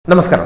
നമസ്കാരം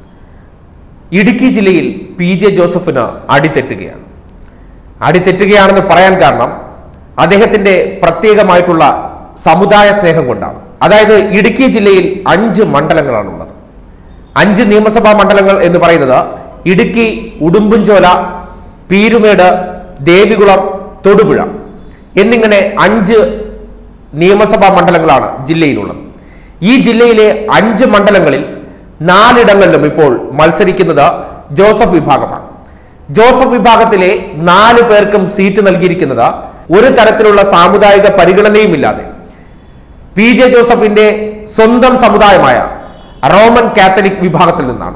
ഇടുക്കി ജില്ലയിൽ P J ജോസഫിന് അടിതെറ്റുകയാണ് അടിതെറ്റുകയാണെന്ന് പറയാൻ കാരണം അദ്ദേഹത്തിന്റെ പ്രത്യേകമായിട്ടുള്ള സമുദായ സ്നേഹം കൊണ്ടാണ് അതായത് ഇടുക്കി ജില്ലയിൽ അഞ്ച് മണ്ഡലങ്ങളാണുള്ളത് അഞ്ച് നിയമസഭാ മണ്ഡലങ്ങൾ എന്ന് പറയുന്നത് ഇടുക്കി ഉടുമ്പുംചോല പീരുമേട് ദേവികുളം തൊടുപുഴ എന്നിങ്ങനെ അഞ്ച് നിയമസഭാ മണ്ഡലങ്ങളാണ് ജില്ലയിലുള്ളത് ഈ ജില്ലയിലെ അഞ്ച് മണ്ഡലങ്ങളിൽ നാലിടങ്ങളിലും ഇപ്പോൾ മത്സരിക്കുന്നത് ജോസഫ് വിഭാഗമാണ് ജോസഫ് വിഭാഗത്തിലെ നാല് പേർക്കും സീറ്റ് നൽകിയിരിക്കുന്നത് ഒരു തരത്തിലുള്ള സാമുദായിക പരിഗണനയുമില്ലാതെ പി ജെ ജോസഫിന്റെ സ്വന്തം സമുദായമായ റോമൻ കാത്തലിക് വിഭാഗത്തിൽ നിന്നാണ്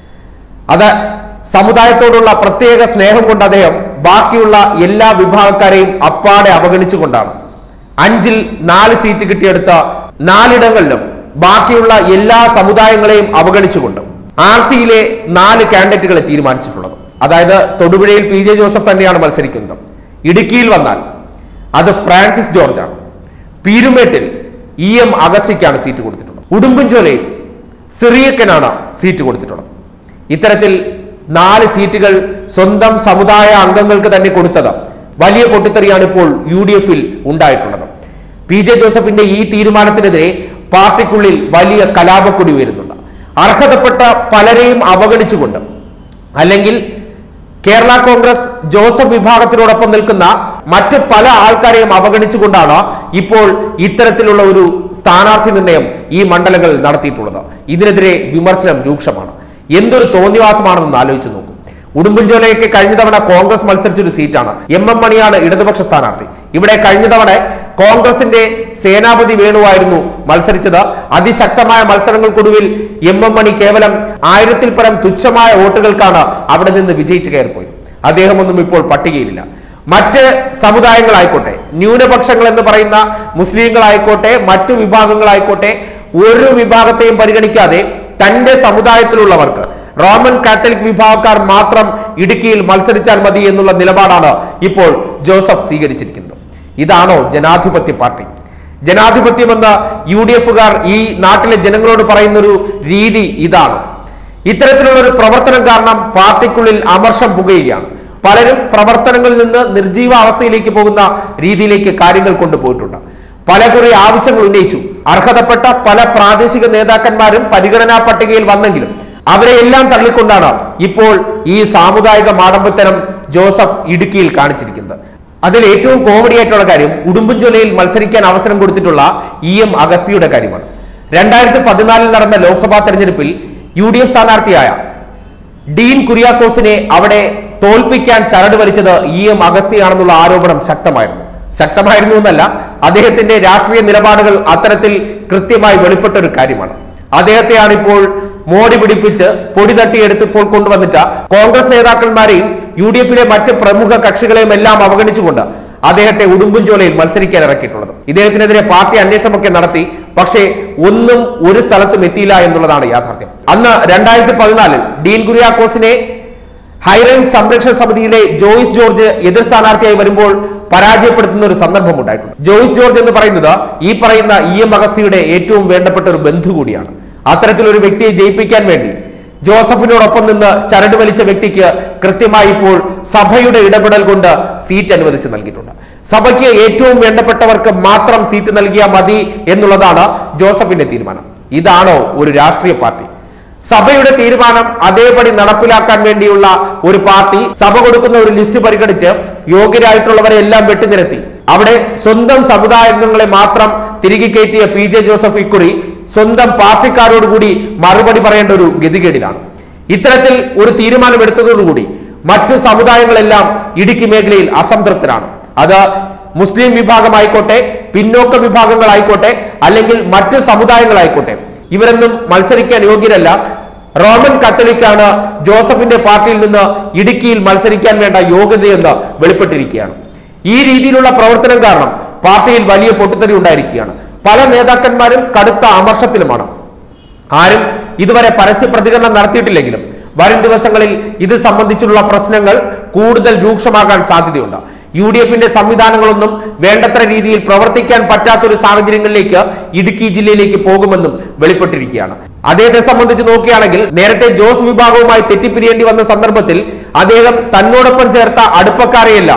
അത് സമുദായത്തോടുള്ള പ്രത്യേക സ്നേഹം കൊണ്ട് അദ്ദേഹം ബാക്കിയുള്ള എല്ലാ വിഭാഗക്കാരെയും അപ്പാടെ അവഗണിച്ചുകൊണ്ടാണ് അഞ്ചിൽ നാല് സീറ്റ് കിട്ടിയെടുത്ത നാലിടങ്ങളിലും ബാക്കിയുള്ള എല്ലാ സമുദായങ്ങളെയും അവഗണിച്ചുകൊണ്ട് ആർ സിയിലെ നാല് കാൻഡിഡേറ്റുകളെ തീരുമാനിച്ചിട്ടുള്ളത് അതായത് തൊടുപുഴയിൽ പി ജെ ജോസഫ് തന്നെയാണ് മത്സരിക്കുന്നത് ഇടുക്കിയിൽ വന്നാൽ അത് ഫ്രാൻസിസ് ജോർജാണ് പീരുമേട്ടിൽ ഇ എം അഗസ്റ്റിക്കാണ് സീറ്റ് കൊടുത്തിട്ടുള്ളത് ഉടുമ്പൻചോലയിൽ സിറിയക്കനാണ് സീറ്റ് കൊടുത്തിട്ടുള്ളത് ഇത്തരത്തിൽ നാല് സീറ്റുകൾ സ്വന്തം സമുദായ അംഗങ്ങൾക്ക് തന്നെ കൊടുത്തത് വലിയ പൊട്ടിത്തെറിയാണ് ഇപ്പോൾ യു ഡി എഫിൽ ഉണ്ടായിട്ടുള്ളത് പി ജെ ജോസഫിന്റെ ഈ തീരുമാനത്തിനെതിരെ പാർട്ടിക്കുള്ളിൽ വലിയ കലാപക്കൊടി ഉയരുന്നുണ്ട് അർഹതപ്പെട്ട പലരെയും അവഗണിച്ചുകൊണ്ട് അല്ലെങ്കിൽ കേരള കോൺഗ്രസ് ജോസഫ് വിഭാഗത്തിനോടൊപ്പം നിൽക്കുന്ന മറ്റ് പല ആൾക്കാരെയും അവഗണിച്ചുകൊണ്ടാണ് ഇപ്പോൾ ഇത്തരത്തിലുള്ള ഒരു സ്ഥാനാർത്ഥി നിർണയം ഈ മണ്ഡലങ്ങളിൽ നടത്തിയിട്ടുള്ളത് ഇതിനെതിരെ വിമർശനം രൂക്ഷമാണ് എന്തൊരു തോന്നിവാസമാണെന്ന് ആലോചിച്ച് നോക്കും ഉടുമ്പൻചോലയൊക്കെ കഴിഞ്ഞ തവണ കോൺഗ്രസ് മത്സരിച്ചൊരു സീറ്റാണ് എം എം മണിയാണ് ഇടതുപക്ഷ സ്ഥാനാർത്ഥി ഇവിടെ കഴിഞ്ഞ തവണ കോൺഗ്രസിന്റെ സേനാപതി വേണുവായിരുന്നു മത്സരിച്ചത് അതിശക്തമായ മത്സരങ്ങൾക്കൊടുവിൽ എം എം മണി കേവലം ആയിരത്തിൽ പരം തുച്ഛമായ വോട്ടുകൾക്കാണ് അവിടെ നിന്ന് വിജയിച്ച് കയറിപ്പോയത് അദ്ദേഹമൊന്നും ഇപ്പോൾ പട്ടികയിലില്ല മറ്റ് സമുദായങ്ങളായിക്കോട്ടെ ന്യൂനപക്ഷങ്ങൾ എന്ന് പറയുന്ന മുസ്ലിങ്ങളായിക്കോട്ടെ മറ്റു വിഭാഗങ്ങളായിക്കോട്ടെ ഒരു വിഭാഗത്തെയും പരിഗണിക്കാതെ തന്റെ സമുദായത്തിലുള്ളവർക്ക് റോമൻ കാത്തലിക് വിഭാഗക്കാർ മാത്രം ഇടുക്കിയിൽ മത്സരിച്ചാൽ മതി എന്നുള്ള നിലപാടാണ് ഇപ്പോൾ ജോസഫ് സ്വീകരിച്ചിരിക്കുന്നത് ഇതാണോ ജനാധിപത്യ പാർട്ടി ജനാധിപത്യമെന്ന് യു ഡി എഫുകാർ ഈ നാട്ടിലെ ജനങ്ങളോട് പറയുന്നൊരു രീതി ഇതാണ് ഇത്തരത്തിലുള്ള ഒരു പ്രവർത്തനം കാരണം പാർട്ടിക്കുള്ളിൽ അമർഷം പുകയുകയാണ് പലരും പ്രവർത്തനങ്ങളിൽ നിന്ന് നിർജീവ അവസ്ഥയിലേക്ക് പോകുന്ന രീതിയിലേക്ക് കാര്യങ്ങൾ കൊണ്ടുപോയിട്ടുണ്ട് പല കുറി ആവശ്യങ്ങൾ ഉന്നയിച്ചു അർഹതപ്പെട്ട പല പ്രാദേശിക നേതാക്കന്മാരും പരിഗണനാ പട്ടികയിൽ വന്നെങ്കിലും അവരെ എല്ലാം തള്ളിക്കൊണ്ടാണ് ഇപ്പോൾ ഈ സാമുദായിക മാടമ്പത്തരം ജോസഫ് ഇടുക്കിയിൽ കാണിച്ചിരിക്കുന്നത് അതിൽ ഏറ്റവും കോമഡി ആയിട്ടുള്ള കാര്യം ഉടുമ്പൻചോലയിൽ മത്സരിക്കാൻ അവസരം കൊടുത്തിട്ടുള്ള ഇ എം അഗസ്തിയുടെ കാര്യമാണ് രണ്ടായിരത്തി പതിനാലിൽ നടന്ന ലോക്സഭാ തെരഞ്ഞെടുപ്പിൽ യു ഡി എഫ് സ്ഥാനാർത്ഥിയായ ഡീൻ കുര്യാക്കോസിനെ അവിടെ തോൽപ്പിക്കാൻ ചരട് വലിച്ചത് ഇ എം അഗസ്തിയാണെന്നുള്ള ആരോപണം ശക്തമായിരുന്നു ശക്തമായിരുന്നു എന്നല്ല അദ്ദേഹത്തിന്റെ രാഷ്ട്രീയ നിലപാടുകൾ അത്തരത്തിൽ കൃത്യമായി വെളിപ്പെട്ട ഒരു കാര്യമാണ് അദ്ദേഹത്തെയാണ് ഇപ്പോൾ മോടി പിടിപ്പിച്ച് പൊടി തട്ടിയെടുത്ത് ഇപ്പോൾ കൊണ്ടുവന്നിട്ട് കോൺഗ്രസ് നേതാക്കന്മാരെയും യു ഡി എഫിലെ മറ്റ് പ്രമുഖ കക്ഷികളെയും എല്ലാം അവഗണിച്ചുകൊണ്ട് അദ്ദേഹത്തെ ഉടുമ്പൻചോലയിൽ മത്സരിക്കാൻ ഇറക്കിയിട്ടുള്ളത് ഇദ്ദേഹത്തിനെതിരെ പാർട്ടി അന്വേഷണമൊക്കെ നടത്തി പക്ഷേ ഒന്നും ഒരു സ്ഥലത്തും എത്തിയില്ല എന്നുള്ളതാണ് യാഥാർത്ഥ്യം അന്ന് രണ്ടായിരത്തി പതിനാലിൽ ഡീൻ കുര്യാക്കോസിനെ ഹൈറേഞ്ച് സംരക്ഷണ സമിതിയിലെ ജോയിസ് ജോർജ് എതിർ സ്ഥാനാർത്ഥിയായി വരുമ്പോൾ പരാജയപ്പെടുത്തുന്ന ഒരു സന്ദർഭം ഉണ്ടായിട്ടുണ്ട് ജോയിസ് ജോർജ് എന്ന് പറയുന്നത് ഈ പറയുന്ന ഇ എം അഗസ്തിയുടെ ഏറ്റവും വേണ്ടപ്പെട്ട ഒരു ബന്ധു കൂടിയാണ് അത്തരത്തിലൊരു വ്യക്തിയെ ജയിപ്പിക്കാൻ വേണ്ടി ജോസഫിനോടൊപ്പം നിന്ന് ചരട് വലിച്ച വ്യക്തിക്ക് കൃത്യമായി ഇപ്പോൾ സഭയുടെ ഇടപെടൽ കൊണ്ട് സീറ്റ് അനുവദിച്ച് നൽകിയിട്ടുണ്ട് സഭയ്ക്ക് ഏറ്റവും വേണ്ടപ്പെട്ടവർക്ക് മാത്രം സീറ്റ് നൽകിയാൽ മതി എന്നുള്ളതാണ് ജോസഫിന്റെ തീരുമാനം ഇതാണോ ഒരു രാഷ്ട്രീയ പാർട്ടി സഭയുടെ തീരുമാനം അതേപടി നടപ്പിലാക്കാൻ വേണ്ടിയുള്ള ഒരു പാർട്ടി സഭ കൊടുക്കുന്ന ഒരു ലിസ്റ്റ് പരിഗണിച്ച് യോഗ്യരായിട്ടുള്ളവരെ എല്ലാം വെട്ടിനിരത്തി അവിടെ സ്വന്തം സമുദായാംഗങ്ങളെ മാത്രം തിരികെ കയറ്റിയ പി ജെ ജോസഫ് ഇക്കുറി സ്വന്തം പാർട്ടിക്കാരോട് കൂടി മറുപടി പറയേണ്ട ഒരു ഗതികേടിലാണ് ഇത്തരത്തിൽ ഒരു തീരുമാനം എടുത്തതോടുകൂടി മറ്റു സമുദായങ്ങളെല്ലാം ഇടുക്കി മേഖലയിൽ അസംതൃപ്തരാണ് അത് മുസ്ലിം വിഭാഗമായിക്കോട്ടെ പിന്നോക്ക വിഭാഗങ്ങളായിക്കോട്ടെ അല്ലെങ്കിൽ മറ്റ് സമുദായങ്ങളായിക്കോട്ടെ ഇവരൊന്നും മത്സരിക്കാൻ യോഗ്യരല്ല റോമൻ കത്തലിക്കാണ് ജോസഫിന്റെ പാർട്ടിയിൽ നിന്ന് ഇടുക്കിയിൽ മത്സരിക്കാൻ വേണ്ട യോഗ്യതയെന്ന് വെളിപ്പെട്ടിരിക്കുകയാണ് ഈ രീതിയിലുള്ള പ്രവർത്തനം കാരണം പാർട്ടിയിൽ വലിയ പൊട്ടിത്തെറി ഉണ്ടായിരിക്കുകയാണ് പല നേതാക്കന്മാരും കടുത്ത അമർഷത്തിലുമാണ് ആരും ഇതുവരെ പരസ്യ പ്രതികരണം നടത്തിയിട്ടില്ലെങ്കിലും വരും ദിവസങ്ങളിൽ ഇത് സംബന്ധിച്ചുള്ള പ്രശ്നങ്ങൾ കൂടുതൽ രൂക്ഷമാകാൻ സാധ്യതയുണ്ട് യു ഡി എഫിന്റെ സംവിധാനങ്ങളൊന്നും വേണ്ടത്ര രീതിയിൽ പ്രവർത്തിക്കാൻ പറ്റാത്തൊരു സാഹചര്യങ്ങളിലേക്ക് ഇടുക്കി ജില്ലയിലേക്ക് പോകുമെന്നും വെളിപ്പെട്ടിരിക്കുകയാണ് അദ്ദേഹത്തെ സംബന്ധിച്ച് നോക്കുകയാണെങ്കിൽ നേരത്തെ ജോസ് വിഭാഗവുമായി തെറ്റിപ്പിരിയേണ്ടി വന്ന സന്ദർഭത്തിൽ അദ്ദേഹം തന്നോടൊപ്പം ചേർത്ത അടുപ്പക്കാരെയെല്ലാം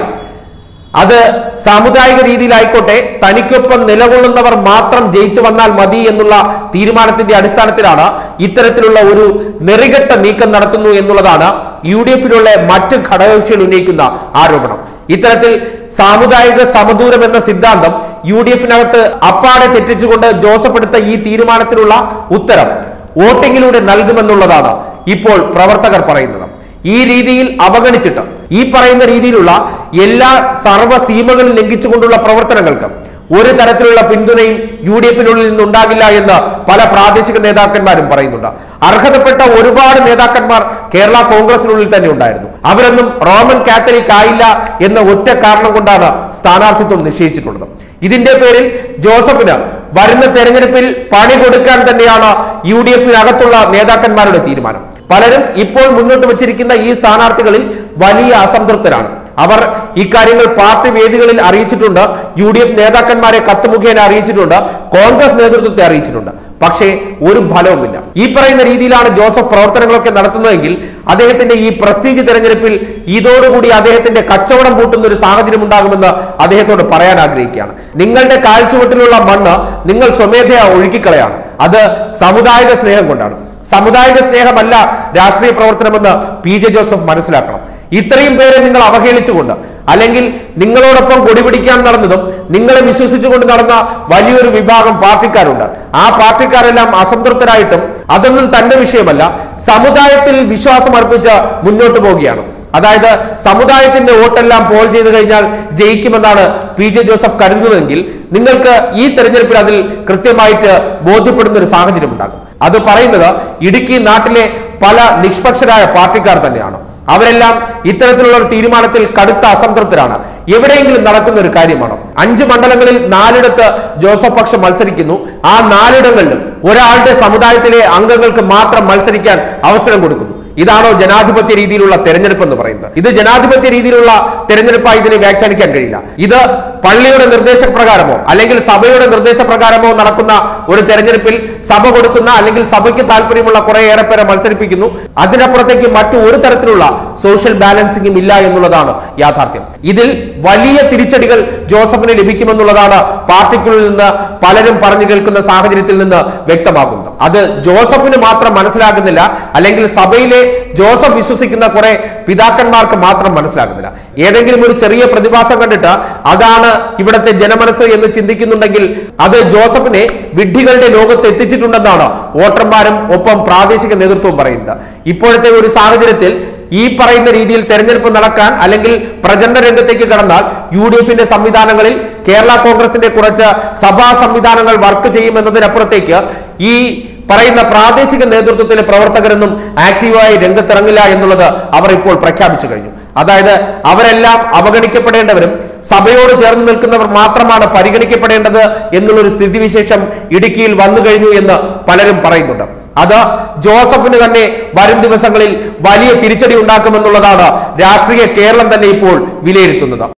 അത് സാമുദായിക രീതിയിലായിക്കോട്ടെ തനിക്കൊപ്പം നിലകൊള്ളുന്നവർ മാത്രം ജയിച്ചു വന്നാൽ മതി എന്നുള്ള തീരുമാനത്തിന്റെ അടിസ്ഥാനത്തിലാണ് ഇത്തരത്തിലുള്ള ഒരു നെറികെട്ട നീക്കം നടത്തുന്നു എന്നുള്ളതാണ് യു ഡി എഫിലുള്ള മറ്റ് ഘടകകക്ഷികൾ ഉന്നയിക്കുന്ന ആരോപണം ഇത്തരത്തിൽ സാമുദായിക സമദൂരം എന്ന സിദ്ധാന്തം യു ഡി എഫിനകത്ത് അപ്പാടെ തെറ്റിച്ചുകൊണ്ട് ജോസഫ് എടുത്ത ഈ തീരുമാനത്തിനുള്ള ഉത്തരം വോട്ടിങ്ങിലൂടെ നൽകുമെന്നുള്ളതാണ് ഇപ്പോൾ പ്രവർത്തകർ പറയുന്നത് ഈ രീതിയിൽ അവഗണിച്ചിട്ട് ഈ പറയുന്ന രീതിയിലുള്ള എല്ലാ സർവ്വ സീമകളും ലംഘിച്ചുകൊണ്ടുള്ള പ്രവർത്തനങ്ങൾക്ക് ഒരു തരത്തിലുള്ള പിന്തുണയും യു ഡി എഫിനുള്ളിൽ നിന്നുണ്ടാകില്ല എന്ന് പല പ്രാദേശിക നേതാക്കന്മാരും പറയുന്നുണ്ട് അർഹതപ്പെട്ട ഒരുപാട് നേതാക്കന്മാർ കേരള കോൺഗ്രസിനുള്ളിൽ തന്നെ ഉണ്ടായിരുന്നു അവരൊന്നും റോമൻ കാത്തലിക് ആയില്ല എന്ന ഒറ്റ കാരണം കൊണ്ടാണ് സ്ഥാനാർത്ഥിത്വം നിശ്ചയിച്ചിട്ടുള്ളത് ഇതിന്റെ പേരിൽ ജോസഫിന് വരുന്ന തെരഞ്ഞെടുപ്പിൽ പണി കൊടുക്കാൻ തന്നെയാണ് യു ഡി എഫിനകത്തുള്ള നേതാക്കന്മാരുടെ തീരുമാനം പലരും ഇപ്പോൾ മുന്നോട്ട് വച്ചിരിക്കുന്ന ഈ സ്ഥാനാർത്ഥികളിൽ വലിയ അസംതൃപ്തരാണ് അവർ ഇക്കാര്യങ്ങൾ പാർട്ടി വേദികളിൽ അറിയിച്ചിട്ടുണ്ട് യു ഡി എഫ് നേതാക്കന്മാരെ കത്ത് മുഖേന അറിയിച്ചിട്ടുണ്ട് കോൺഗ്രസ് നേതൃത്വത്തെ അറിയിച്ചിട്ടുണ്ട് പക്ഷേ ഒരു ഫലവുമില്ല ഈ പറയുന്ന രീതിയിലാണ് ജോസഫ് പ്രവർത്തനങ്ങളൊക്കെ നടത്തുന്നതെങ്കിൽ അദ്ദേഹത്തിന്റെ ഈ പ്രസ്റ്റീജ് തെരഞ്ഞെടുപ്പിൽ ഇതോടുകൂടി അദ്ദേഹത്തിന്റെ കച്ചവടം പൂട്ടുന്ന ഒരു സാഹചര്യം ഉണ്ടാകുമെന്ന് അദ്ദേഹത്തോട് പറയാൻ ആഗ്രഹിക്കുകയാണ് നിങ്ങളുടെ കാൽച്ചുവട്ടിലുള്ള മണ്ണ് നിങ്ങൾ സ്വമേധയാ ഒഴുക്കിക്കളയാണ് അത് സമുദായിക സ്നേഹം കൊണ്ടാണ് സമുദായിക സ്നേഹമല്ല രാഷ്ട്രീയ പ്രവർത്തനമെന്ന് പി ജെ ജോസഫ് മനസ്സിലാക്കണം ഇത്രയും പേരെ നിങ്ങൾ അവഹേളിച്ചുകൊണ്ട് അല്ലെങ്കിൽ നിങ്ങളോടൊപ്പം കൊടിപിടിക്കാൻ നടന്നതും നിങ്ങളെ വിശ്വസിച്ചുകൊണ്ട് നടന്ന വലിയൊരു വിഭാഗം പാർട്ടിക്കാരുണ്ട് ആ പാർട്ടിക്കാരെല്ലാം അസംതൃപ്തരായിട്ടും അതൊന്നും തന്റെ വിഷയമല്ല സമുദായത്തിൽ വിശ്വാസം അർപ്പിച്ച് മുന്നോട്ട് പോവുകയാണ് അതായത് സമുദായത്തിന്റെ വോട്ടെല്ലാം പോൾ ചെയ്ത് കഴിഞ്ഞാൽ ജയിക്കുമെന്നാണ് പി ജെ ജോസഫ് കരുതുന്നതെങ്കിൽ നിങ്ങൾക്ക് ഈ തെരഞ്ഞെടുപ്പിൽ അതിൽ കൃത്യമായിട്ട് ബോധ്യപ്പെടുന്ന ഒരു സാഹചര്യം ഉണ്ടാകും അത് പറയുന്നത് ഇടുക്കി നാട്ടിലെ പല നിഷ്പക്ഷരായ പാർട്ടിക്കാർ തന്നെയാണ് അവരെല്ലാം ഇത്തരത്തിലുള്ള ഒരു തീരുമാനത്തിൽ കടുത്ത അസംതൃപ്തരാണ് എവിടെയെങ്കിലും നടക്കുന്ന ഒരു കാര്യമാണ് അഞ്ച് മണ്ഡലങ്ങളിൽ നാലിടത്ത് ജോസഫ് പക്ഷം മത്സരിക്കുന്നു ആ നാലിടങ്ങളിലും ഒരാളുടെ സമുദായത്തിലെ അംഗങ്ങൾക്ക് മാത്രം മത്സരിക്കാൻ അവസരം കൊടുക്കുന്നു ഇതാണോ ജനാധിപത്യ രീതിയിലുള്ള തെരഞ്ഞെടുപ്പ് എന്ന് പറയുന്നത് ഇത് ജനാധിപത്യ രീതിയിലുള്ള തെരഞ്ഞെടുപ്പായി ഇതിനെ വ്യാഖ്യാനിക്കാൻ കഴിയില്ല ഇത് പള്ളിയുടെ നിർദ്ദേശപ്രകാരമോ അല്ലെങ്കിൽ സഭയുടെ നിർദ്ദേശപ്രകാരമോ നടക്കുന്ന ഒരു തെരഞ്ഞെടുപ്പിൽ സഭ കൊടുക്കുന്ന അല്ലെങ്കിൽ സഭയ്ക്ക് താല്പര്യമുള്ള കുറെ ഏറെ പേരെ മത്സരിപ്പിക്കുന്നു അതിനപ്പുറത്തേക്ക് മറ്റു ഒരു തരത്തിലുള്ള സോഷ്യൽ ബാലൻസിംഗും ഇല്ല എന്നുള്ളതാണ് യാഥാർത്ഥ്യം ഇതിൽ വലിയ തിരിച്ചടികൾ ജോസഫിന് ലഭിക്കുമെന്നുള്ളതാണ് പാർട്ടിക്കുള്ളിൽ നിന്ന് പലരും പറഞ്ഞു കേൾക്കുന്ന സാഹചര്യത്തിൽ നിന്ന് വ്യക്തമാകുന്നത് അത് ജോസഫിന് മാത്രം മനസ്സിലാകുന്നില്ല അല്ലെങ്കിൽ സഭയിലെ ജോസഫ് വിശ്വസിക്കുന്ന കുറെ പിതാക്കന്മാർക്ക് മാത്രം മനസ്സിലാകുന്നില്ല ഏതെങ്കിലും ഒരു ചെറിയ പ്രതിഭാസം കണ്ടിട്ട് അതാണ് ഇവിടുത്തെ ജനമനസ്സ് എന്ന് ചിന്തിക്കുന്നുണ്ടെങ്കിൽ അത് ജോസഫിനെ വിഡ്ഢികളുടെ ലോകത്ത് എത്തിച്ചിട്ടുണ്ടെന്നാണ് വോട്ടർമാരും ഒപ്പം പ്രാദേശിക നേതൃത്വവും പറയുന്നത് ഇപ്പോഴത്തെ ഒരു സാഹചര്യത്തിൽ ഈ പറയുന്ന രീതിയിൽ തെരഞ്ഞെടുപ്പ് നടക്കാൻ അല്ലെങ്കിൽ പ്രചരണ രംഗത്തേക്ക് കടന്നാൽ യു ഡി എഫിന്റെ സംവിധാനങ്ങളിൽ കേരള കോൺഗ്രസിന്റെ കുറച്ച് സഭാ സംവിധാനങ്ങൾ വർക്ക് ചെയ്യുമെന്നതിനപ്പുറത്തേക്ക് ഈ പറയുന്ന പ്രാദേശിക നേതൃത്വത്തിലെ പ്രവർത്തകരൊന്നും ആക്റ്റീവായി രംഗത്തിറങ്ങില്ല എന്നുള്ളത് അവർ ഇപ്പോൾ പ്രഖ്യാപിച്ചു കഴിഞ്ഞു അതായത് അവരെല്ലാം അവഗണിക്കപ്പെടേണ്ടവരും സഭയോട് ചേർന്ന് നിൽക്കുന്നവർ മാത്രമാണ് പരിഗണിക്കപ്പെടേണ്ടത് എന്നുള്ളൊരു സ്ഥിതിവിശേഷം ഇടുക്കിയിൽ വന്നു കഴിഞ്ഞു എന്ന് പലരും പറയുന്നുണ്ട് അത് ജോസഫിന് തന്നെ വരും ദിവസങ്ങളിൽ വലിയ തിരിച്ചടി ഉണ്ടാക്കുമെന്നുള്ളതാണ് രാഷ്ട്രീയ കേരളം തന്നെ ഇപ്പോൾ വിലയിരുത്തുന്നത്